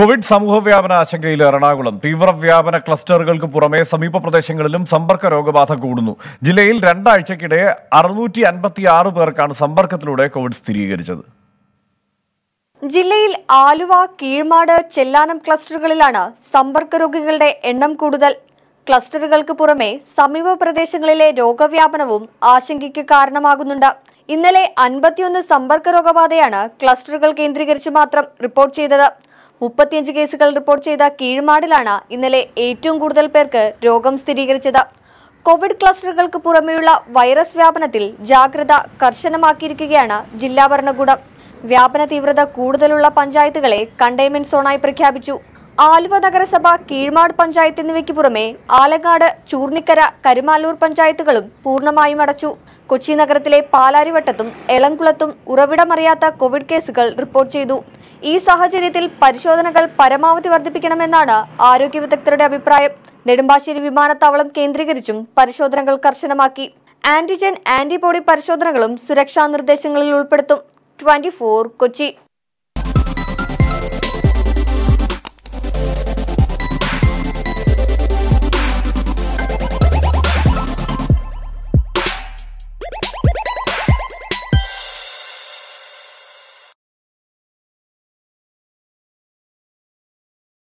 Covid സമൂഹവ്യാപന ആശങ്കയിൽ Ernakulam തീവ്രവ്യാപന ക്ലസ്റ്ററുകൾക്ക് പുറമെ സമീപ പ്രദേശങ്ങളിലും സമ്പർക്ക രോഗബാധ കൂടുന്നു ജില്ലയിൽ രണ്ടാഴ്ചക്കിടെ അറുന്നൂറ്റി അൻപത്തി ആറ് പേർക്കാണ് സമ്പർക്കത്തിലൂടെ കോവിഡ് സ്ഥിരീകരിച്ചത് ജില്ലയിൽ ആലുവ കീഴ്മാട് ചെല്ലാനം ക്ലസ്റ്ററുകളിലാണ് സമ്പർക്ക രോഗികളുടെ എണ്ണം കൂടുതൽ ക്ലസ്റ്ററുകൾക്ക് പുറമെ സമീപ പ്രദേശങ്ങളിലെ രോഗവ്യാപനവും ആശങ്കയ്ക്ക് കാരണമാകുന്നുണ്ട് ഇന്നലെ അൻപത്തിയൊന്ന് സമ്പർക്ക രോഗബാധയാണ് ക്ലസ്റ്ററുകൾ കേന്ദ്രീകരിച്ച് മാത്രം റിപ്പോർട്ട് ചെയ്തത് മുപ്പത്തിയഞ്ച് കേസുകൾ റിപ്പോർട്ട് ചെയ്ത കീഴ്മാടിലാണ് ഇന്നലെ ഏറ്റവും കൂടുതൽ പേർക്ക് രോഗം സ്ഥിരീകരിച്ചത് കോവിഡ് ക്ലസ്റ്ററുകൾക്ക് പുറമെയുള്ള വൈറസ് വ്യാപനത്തിൽ ജാഗ്രത കർശനമാക്കിയിരിക്കുകയാണ് ജില്ലാ ഭരണകൂടം വ്യാപന തീവ്രത കൂടുതലുള്ള പഞ്ചായത്തുകളെ കണ്ടെയ്ൻമെന്റ് സോണായി പ്രഖ്യാപിച്ചു ആലുവ നഗരസഭ കീഴ്മാട് പഞ്ചായത്ത് എന്നിവയ്ക്ക് പുറമെ ആലങ്ങാട് ചൂർണിക്കര കരുമാലൂർ പഞ്ചായത്തുകളും പൂർണ്ണമായും അടച്ചു കൊച്ചി നഗരത്തിലെ പാലാരിവട്ടത്തും എളംകുളത്തും ഉറവിടമറിയാത്ത കോവിഡ് കേസുകൾ റിപ്പോർട്ട് ചെയ്തു ഈ സാഹചര്യത്തിൽ പരിശോധനകൾ പരമാവധി വർദ്ധിപ്പിക്കണമെന്നാണ് ആരോഗ്യ വിദഗ്ധരുടെ അഭിപ്രായം നെടുമ്പാശ്ശേരി വിമാനത്താവളം കേന്ദ്രീകരിച്ചും പരിശോധനകൾ കർശനമാക്കി ആന്റിജൻ ആന്റിബോഡി പരിശോധനകളും സുരക്ഷാ നിർദ്ദേശങ്ങളിൽ ഉൾപ്പെടുത്തും ട്വന്റി കൊച്ചി